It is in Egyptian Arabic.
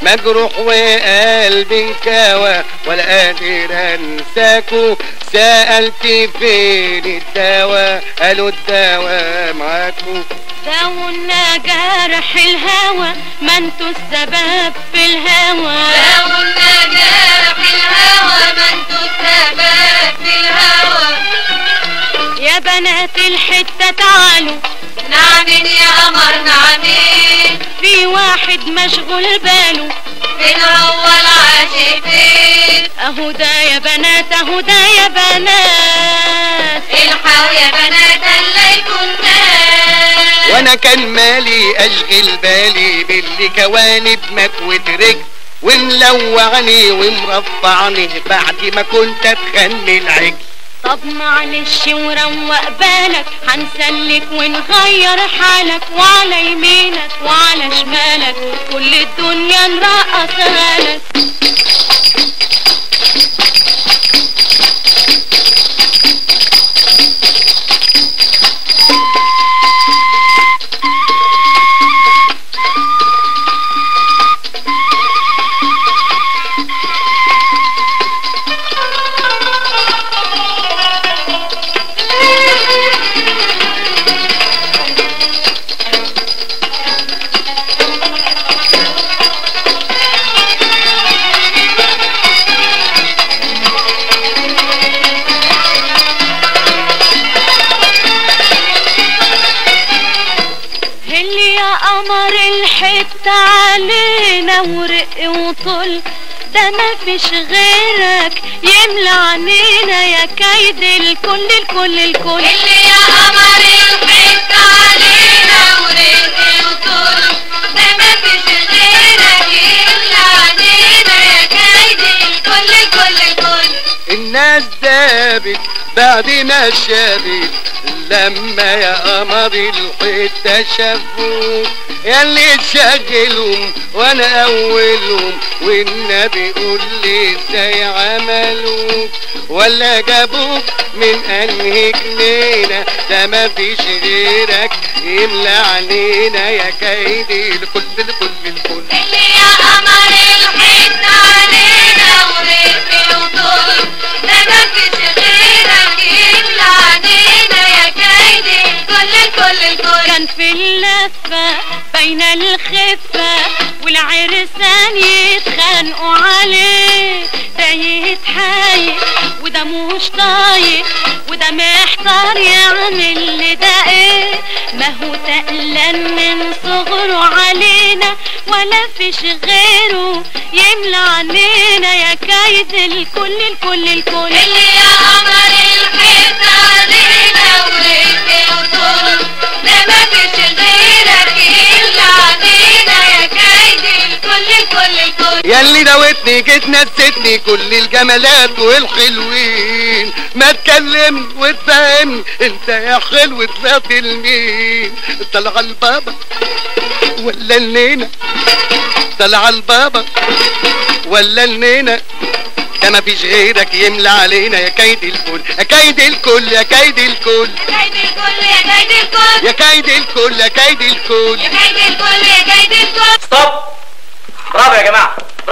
مجروح وقلبي انكوى ولا قادر انساكو سألت فين الدواء قالوا الدواء معاكو داونا جرح الهوى ما انتوا السبب في الهوى داونا جرح الهوى ما انتوا السبب في الهوى يا بنات الحتة تعالوا نعمين يا قمر نعمين في واحد مشغول باله فين هو العاشق فين اهو ده يا بنات اهو ده يا بنات الحقوا يا بنات اللي يكون ناس وانا كان مالي اشغل بالي باللي كواني بمكوة رجل وملوعني ومرفعني بعد ما كنت اتخني العجل طب معلش وروق بالك هنسلك ونغير حالك وعلى يمينك وعلى شمالك كل الدنيا نرقصها لك اللي يا قمر الحتة علينا ورق وطل ده ما فيش غيرك يملى عنينا يا كيد الكل الكل الكل اللي يا قمر الحس علينا ورزق وطول ده ما فيش غيرك يملى علينا يا كيد الكل الكل الكل الناس دابت بعد ما شافت لما يا قمر الحتة شافوك ياللي تشغلهم وانا اولهم والنبي قول لي ازاي عملوك ولا جابوك من انهي جنينة ده ما فيش غيرك يملى علينا يا كيدي الكل الكل الكل اللي يا قمر الحس علينا ورزق وطول ده ما فيش غيرك يملى علينا يا كيد الكل الكل الكل كان في اللفة بين الخفة والعرسان يتخانقوا عليه ده يتحايق وده مش طايق وده محتار يعمل لده ايه ما هو تقلان من صغره علينا ولا فيش غيره يملى عنينا يا كيد الكل الكل الكل اللي يا قمر الحس علينا ورزق وطول ده ما فيش غيرك يملى علينا يا كيد الكل الكل الكل ياللي دوتني جيت نسيتني كل الجمالات والحلوين ما تكلمني وتفهمني انت يا حلو طلعت لمين طلع البابا ولا النينة طلع البابا ولا النينة ده ما فيش غيرك يملى علينا يا كيد الكل يا كيد الكل يا كيد الكل كيد الكل يا كيد الكل يا كيد الكل يا كيد الكل يا كيد الكل يا كيد الكل ستوب برافو يا جماعه